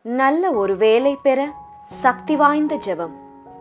நல்ல ஒரு வேலை பெற சக்தி வாய்ந்த ஜெபம்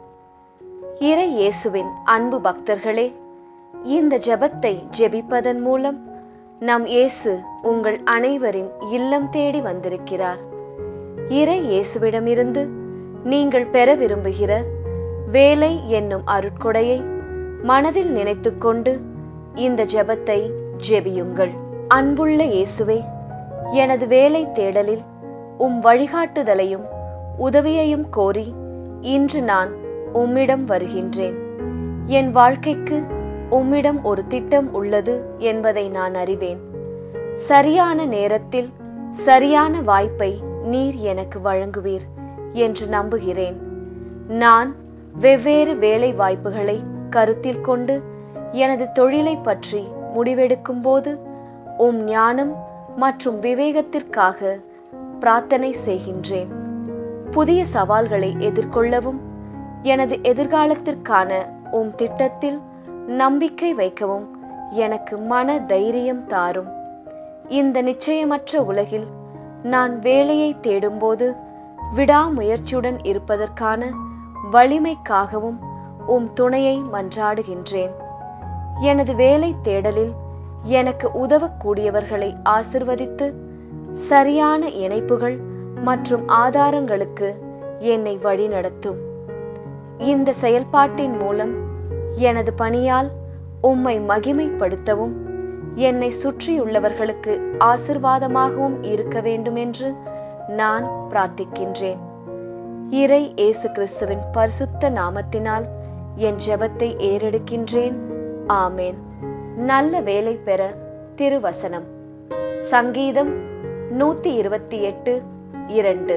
இறை இயேசுவின் அன்பு பக்தர்களே இந்த ஜெபத்தை ஜெபிப்பதன் மூலம் நம் இயேசு உங்கள் அனைவரின் இல்லம் தேடி வந்திருக்கிறார் இறை இயேசுவிடமிருந்து நீங்கள் பெற விரும்புகிற வேலை என்னும் அருட்கொடையை மனதில் நினைத்துக்கொண்டு இந்த ஜெபத்தை ஜெபியுங்கள் அன்புள்ள இயேசுவே எனது வேலை தேடலில் உம் வழிகாட்டுதலையும் உதவியையும் கோரி இன்று நான் உம்மிடம் வருகின்றேன் என் வாழ்க்கைக்கு உம்மிடம் ஒரு திட்டம் உள்ளது என்பதை நான் அறிவேன் சரியான நேரத்தில் சரியான வாய்ப்பை நீர் எனக்கு வழங்குவீர் என்று நம்புகிறேன் நான் வெவ்வேறு வேலை வாய்ப்புகளை கருத்தில் கொண்டு எனது தொழிலை பற்றி முடிவெடுக்கும் போது உம் ஞானம் மற்றும் விவேகத்திற்காக பிரார்த்தனை செய்கின்றேன் புதிய சவால்களை எதிர்கொள்ளவும் எனது எதிர்காலத்திற்கான உம் திட்டத்தில் நம்பிக்கை வைக்கவும் எனக்கு மன தைரியம் தாரும் இந்த நிச்சயமற்ற உலகில் நான் வேலையை தேடும்போது விடாமுயற்சியுடன் இருப்பதற்கான வலிமைக்காகவும் உம் துணையை மன்றாடுகின்றேன் எனது வேலை தேடலில் எனக்கு உதவக்கூடியவர்களை ஆசிர்வதித்து சரியான இணைப்புகள் மற்றும் ஆதாரங்களுக்கு என்னை வழிநடத்தும் இந்த செயல்பாட்டின் மூலம் எனது பணியால் உம்மை மகிமைப்படுத்தவும் என்னை சுற்றியுள்ளவர்களுக்கு ஆசிர்வாதமாகவும் இருக்க வேண்டும் என்று நான் பிரார்த்திக்கின்றேன் இறை இயேசு கிறிஸ்துவின் பரிசுத்த நாமத்தினால் என் ஜெபத்தை ஏறெடுக்கின்றேன் ஆமேன் நல்ல வேலை பெற திருவசனம் சங்கீதம் நூத்தி இருபத்தி எட்டு இரண்டு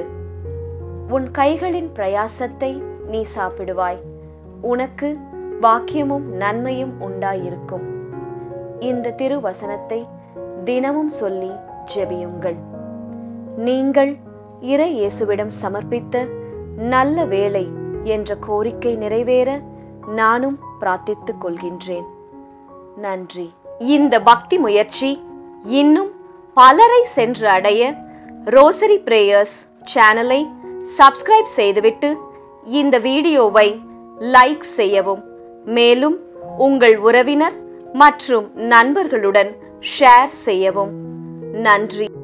உன் கைகளின் பிரயாசத்தை நீ சாப்பிடுவாய் உனக்கு வாக்கியமும் நன்மையும் உண்டாயிருக்கும் இந்த திருவசனத்தை தினமும் சொல்லி ஜெபியுங்கள் நீங்கள் இறை இயேசுவிடம் சமர்ப்பித்த நல்ல வேலை என்ற கோரிக்கை நிறைவேற நானும் பிரார்த்தித்துக் கொள்கின்றேன் நன்றி இந்த பக்தி முயற்சி இன்னும் பலரை சென்று அடைய ரோசரி பிரேயர்ஸ் சேனலை சப்ஸ்கிரைப் செய்துவிட்டு இந்த வீடியோவை லைக் செய்யவும் மேலும் உங்கள் உறவினர் மற்றும் நண்பர்களுடன் ஷேர் செய்யவும் நன்றி